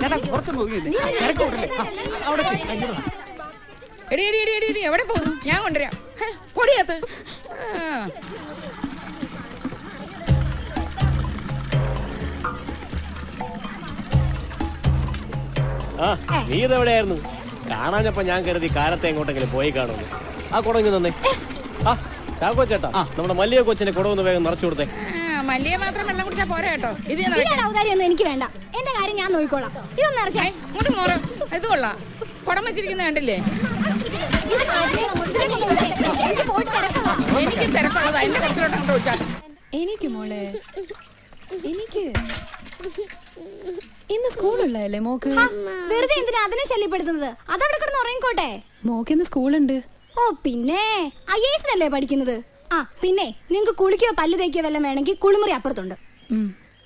ചേട്ടാ കുറച്ചൊന്ന് ഒതുങ്ങി നിന്നെ. തിരക്ക് കൂട്ടല്ലേ? ആ, അവിടെ ചെല്ല്. ആ, ഇങ്ങോട്ട് വാ. എടി എടി എടി എടി എടി എവിടെ പോകുന്നു ഞാൻ കൊണ്ടുവരാം ഹെ, പൊടിയത്ത് ആ. ആ നീ ഇതെവിടെയായിരുന്നു കാണാഞ്ഞപ്പോ ഞാൻ കരുതി കാലത്തെ എങ്ങോട്ടെങ്കിലും പോയി കാണുന്നു ആ കുടങ്ങി നന്നേ ആ ചാക്കോ ചേട്ടാ നമ്മുടെ മല്ലിയ കൊച്ചിനെ കുടവൊന്ന് വേഗം നിറച്ചു കൊടുത്തേ ആ, മല്ലിയെ മാത്രം വെള്ളം കുടിച്ചാ പോരാ കേട്ടോ ഇത് ഞാൻ ഇതിന്റെ നിറയ്ക്കാം. ഔദാര്യമൊന്നും എനിക്ക് വേണ്ട എന്റെ കാര്യം ഞാൻ നോക്കിക്കോളാം ഇതൊന്നും നിറച്ചേ ഏയ്, ഇങ്ങോട്ട് മോറ് ഇത് കൊള്ളാം കുടം വെച്ചിരിക്കുന്ന കണ്ടില്ലേ ഇത് മാറ്റിയേ അങ്ങോട്ട്. ഇതിനെ കൊണ്ട് വിട്ടേ. എനിക്ക് പോയിട്ട് തിരക്കുള്ളതാ. എനിക്ക് തിരക്കുള്ളതാ എന്റെ കച്ചിലോട്ട് അങ്ങോട്ട് വെച്ചാൽ എനിക്ക് മോളെ എനിക്ക് ഇന്ന് സ്കൂളുള്ളതല്ലേ മോക്ക് ഹാ, വെറുതെ എന്തിനാ അതിനെ ശല്യപ്പെടുത്തുന്നത് അതവിടെ കിടന്ന് ഉറങ്ങിക്കോട്ടെ മോക്ക് ഇന്ന് സ്കൂളുണ്ട് ഓ പിന്നെ ഐ എസിനല്ലേ പഠിക്കുന്നത് ആ പിന്നെ നിങ്ങക്ക് കുളിക്കോ പല്ല് തേക്കോ വല്ലതും വേണമെങ്കിൽ കുളിമുറി അപ്പുറത്തുണ്ട് ഉം.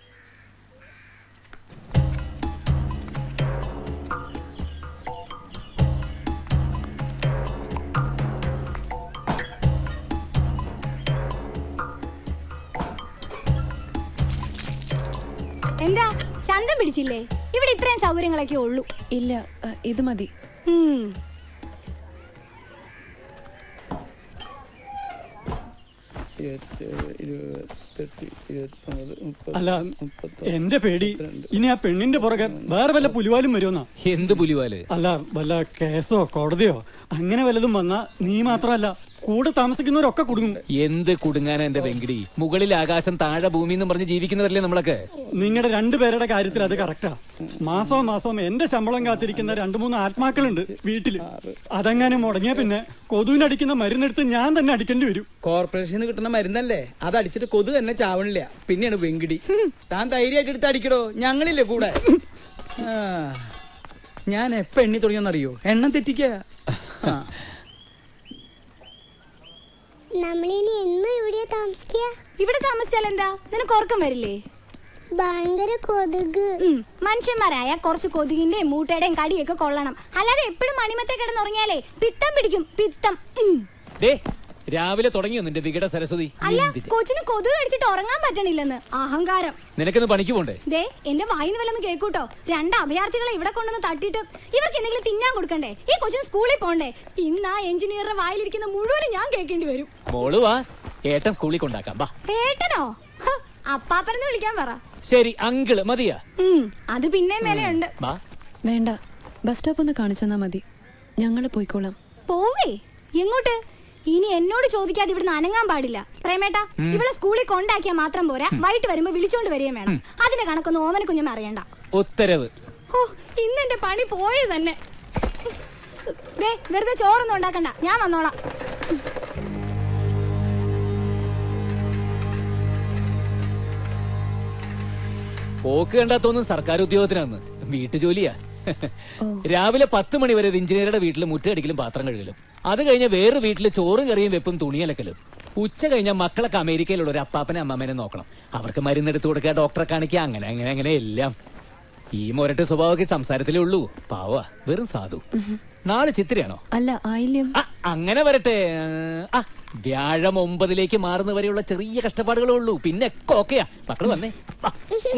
എന്താ ചന്തം പിടിച്ചില്ലേ ഇവിടെ ഇത്രയും സൗകര്യങ്ങളൊക്കെ ഉള്ളൂ ഇല്ല അ, ഇത് മതി ഉം. അല്ല എന്റെ പേടി ഇനി ആ പെണ്ണിന്റെ പുറകെ വേറെ വല്ല പുലിവാലും വരുമെന്നാ എന്ത് പുലിവാല് അല്ല വല്ല കേസോ കോടതിയോ അങ്ങനെ വല്ലതും വന്നാ നീ മാത്രമല്ല കൂടെ താമസിക്കുന്നവരൊക്കെ കുടുങ്ങും എന്ത് കുടുങ്ങാനാ എന്റെ വെങ്കിടി മുകളിൽ ആകാശം താഴെ ഭൂമി എന്നും പറഞ്ഞ് ജീവിക്കുന്നവരല്ലേ നമ്മളൊക്കെ നിങ്ങളുടെ രണ്ടുപേരുടെ കാര്യത്തിൽ അത് കറക്റ്റാ മാസവും മാസവും എന്റെ ശമ്പളം കാത്തിരിക്കുന്ന രണ്ടു മൂന്ന് ആത്മാക്കളുണ്ട് വീട്ടില് അതെങ്ങാനും മുടങ്ങിയ പിന്നെ കൊതുവിനടിക്കുന്ന മരുന്നെടുത്ത് ഞാൻ തന്നെ അടിക്കേണ്ടി വരും കോർപ്പറേഷനിൽ നിന്ന് കിട്ടുന്ന മരുന്നല്ലേ അത് അടിച്ചിട്ട് കൊതു തന്നെ ചാവണില്ല പിന്നെയാണ് വെങ്കിടി താൻ ധൈര്യമായിട്ട് എടുത്ത് അടിക്കടോ ഞങ്ങളില്ലേ കൂടെ ആ. ഞാൻ എപ്പ എണ്ണി തുടങ്ങിയെന്നറിയോ എണ്ണം തെറ്റിക്ക നമ്മളിനി എന്നും ഇവിടെ താമസിക്കുക ഇവിടെ താമസിച്ചാൽ എന്താ നിനക്ക് ഓർക്കം വരില്ലേ ഭയങ്കര കൊതുക് ഉം, മനുഷ്യന്മാരായ കുറച്ച് കൊതുകിന്റെയും മൂട്ടയുടെയും കടിയൊക്കെ കൊള്ളണം അല്ലാതെ എപ്പോഴും മണിമത്തെ കിടന്നുറങ്ങിയാലേ പിത്തം പിടിക്കും പിത്തം ഉം. ദേ രാവിലെ തുടങ്ങിയോ നിന്റെ വികട സരസ്വതി അല്ല എന്തിന്? കൊച്ചിന് കൊതുക് കടിച്ചിട്ട് ഉറങ്ങാൻ പറ്റണില്ലെന്ന് അഹങ്കാരം നിനക്കൊന്ന് പണിക്ക് പോണ്ടേ ദേ എന്റെ വായിന്ന് വല്ലൊന്ന് കേക്കൂട്ടോ രണ്ട് അഭയാർത്ഥികളെ ഇവിടെ കൊണ്ടുവന്ന് തട്ടിയിട്ട് ഇവർക്ക് എന്തെങ്കിലും തിന്നാൻ കൊടുക്കണ്ടേ ഈ കൊച്ചിന് സ്കൂളിൽ പോണ്ടേ ഇന്ന് ആ എഞ്ചിനീയറുടെ വായിലിരിക്കുന്ന മുഴുവനും ഞാൻ കേൾക്കേണ്ടി വരും മോള് വാ ഏട്ടൻ സ്കൂളിൽ കൊണ്ടാക്കാം വാ ഏട്ടനോ ഹ, അപ്പാപ്പനെന്ന് വിളിക്കാൻ പറ ശരി അങ്കിള് മതിയാ ഉം, അത് പിന്നെ മേലെയുണ്ട് വാ വേണ്ട ബസ് സ്റ്റോപ്പ് ഒന്ന് കാണിച്ചെന്നാ മതി ഞങ്ങള് പോയിക്കോളാം പോവേ എങ്ങോട്ട് ഇനി എന്നോട് ചോദിക്കാതെ ഇവിടുന്ന് അനങ്ങാൻ പാടില്ല പ്രേമേട്ടാ ഇവളെ സ്കൂളിൽ കൊണ്ടാക്കിയാൽ മാത്രം പോരാ വൈകിട്ട് വരുമ്പോ വിളിച്ചോണ്ട് വരികയും വേണം അതിന്റെ കണക്കൊന്നും ഓമന കുഞ്ഞമ്മ അറിയണ്ട ഉത്തരവ് ഓ ഇന്ന് എന്റെ പണി പോയത് തന്നെ ദേ വെറുതെ ചോറൊന്നും ഉണ്ടാക്കണ്ട ഞാൻ വന്നോളാം പോക്ക് കണ്ടാത്തൊന്നും സർക്കാർ ഉദ്യോഗത്തിനാന്ന് വീട്ടു ജോലിയാ രാവിലെ പത്ത് മണി വരെ ഒരു എഞ്ചിനീയറുടെ വീട്ടിൽ മുറ്റടിക്കലും പാത്രം കഴുകലും അത് കഴിഞ്ഞ് വേറെ വീട്ടിൽ ചോറും കറിയും വെപ്പും തുണിയലക്കലും ഉച്ച കഴിഞ്ഞാൽ മക്കളൊക്കെ അമേരിക്കയിലുള്ള ഒരു അപ്പാപ്പനെ അമ്മാമനെ നോക്കണം അവർക്ക് മരുന്നെടുത്ത് കൊടുക്കുക ഡോക്ടറെ കാണിക്കുക അങ്ങനെ അങ്ങനെ അങ്ങനെ എല്ലാം ഈ മൊരട്ട് സ്വഭാവമൊക്കെ സംസാരത്തിലേ ഉള്ളൂ പാവ വെറും സാധു നാളെ ചിത്രയാണോ അല്ല ആയില്യം ആ, അങ്ങനെ വരട്ടെ ആ വ്യാഴം ഒമ്പതിലേക്ക് മാറുന്നവരെയുള്ള ചെറിയ കഷ്ടപ്പാടുകളേ ഉള്ളൂ പിന്നെ ഒക്കെ ഓക്കെയാ മക്കള് വന്നേ വാ.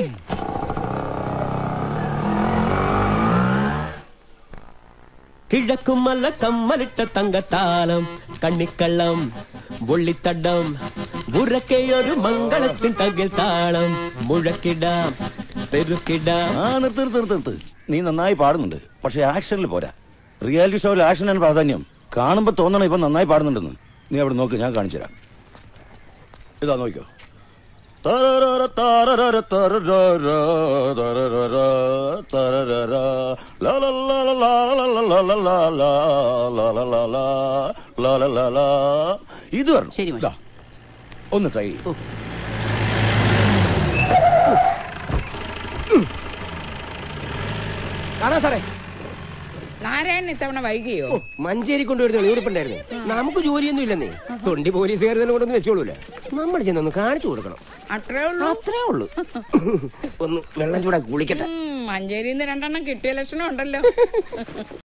കിഴക്കുമല്ല കമ്മലിട്ട തങ്കത്താലം കണ്ണിക്കള്ളം വെള്ളിത്തടം ഉറക്കെയൊരു മംഗളത്തിൻ തകിൽ താളം മുഴക്കിടാം പെരുക്കിടാം ആ നിർത്ത് നിർത്ത് നിർത്ത് നിർത്ത് നീ നന്നായി പാടുന്നുണ്ട് പക്ഷെ ആക്ഷനിൽ പോരാ റിയാലിറ്റി ഷോയിൽ ആക്ഷനാണ് പ്രാധാന്യം കാണുമ്പോ തോന്നണം ഇപ്പൊ നന്നായി പാടുന്നുണ്ടെന്ന് നീ അവിടെ നോക്ക് ഞാൻ കാണിച്ചു തരാം ഇതാ നോക്കിക്കോ തരരര തരരര തരരര തരരര തരരര ലലലല ലലലല ലലലല ലലലല. ഇത് വരണം ശരി, മാഷെ. ഇതാ. ഒന്ന് ട്രൈ ചെയ്യ്. കാണാ സാറേ നാരായണൻ ഇത്തവണ വൈകിയോ മഞ്ചേരി കൊണ്ടുവരുന്ന വീടുപ്പുണ്ടായിരുന്നു നമുക്ക് ജോലിയൊന്നും ഇല്ലെന്നേ തൊണ്ടി പോലീസുകാർ തന്നെ കൊണ്ടൊന്ന് വെച്ചോളൂല നമ്മൾ ചെന്നൊന്ന് കാണിച്ചു കൊടുക്കണം അത്രേ ഉള്ളൂ അത്രേ ഉള്ളൂ ഒന്ന് വെള്ളം ചൂടാക്കി കുളിക്കട്ടെ ഉം, മഞ്ചേരിയിൽ നിന്ന് രണ്ടെണ്ണം കിട്ടിയ ലക്ഷണം ഉണ്ടല്ലോ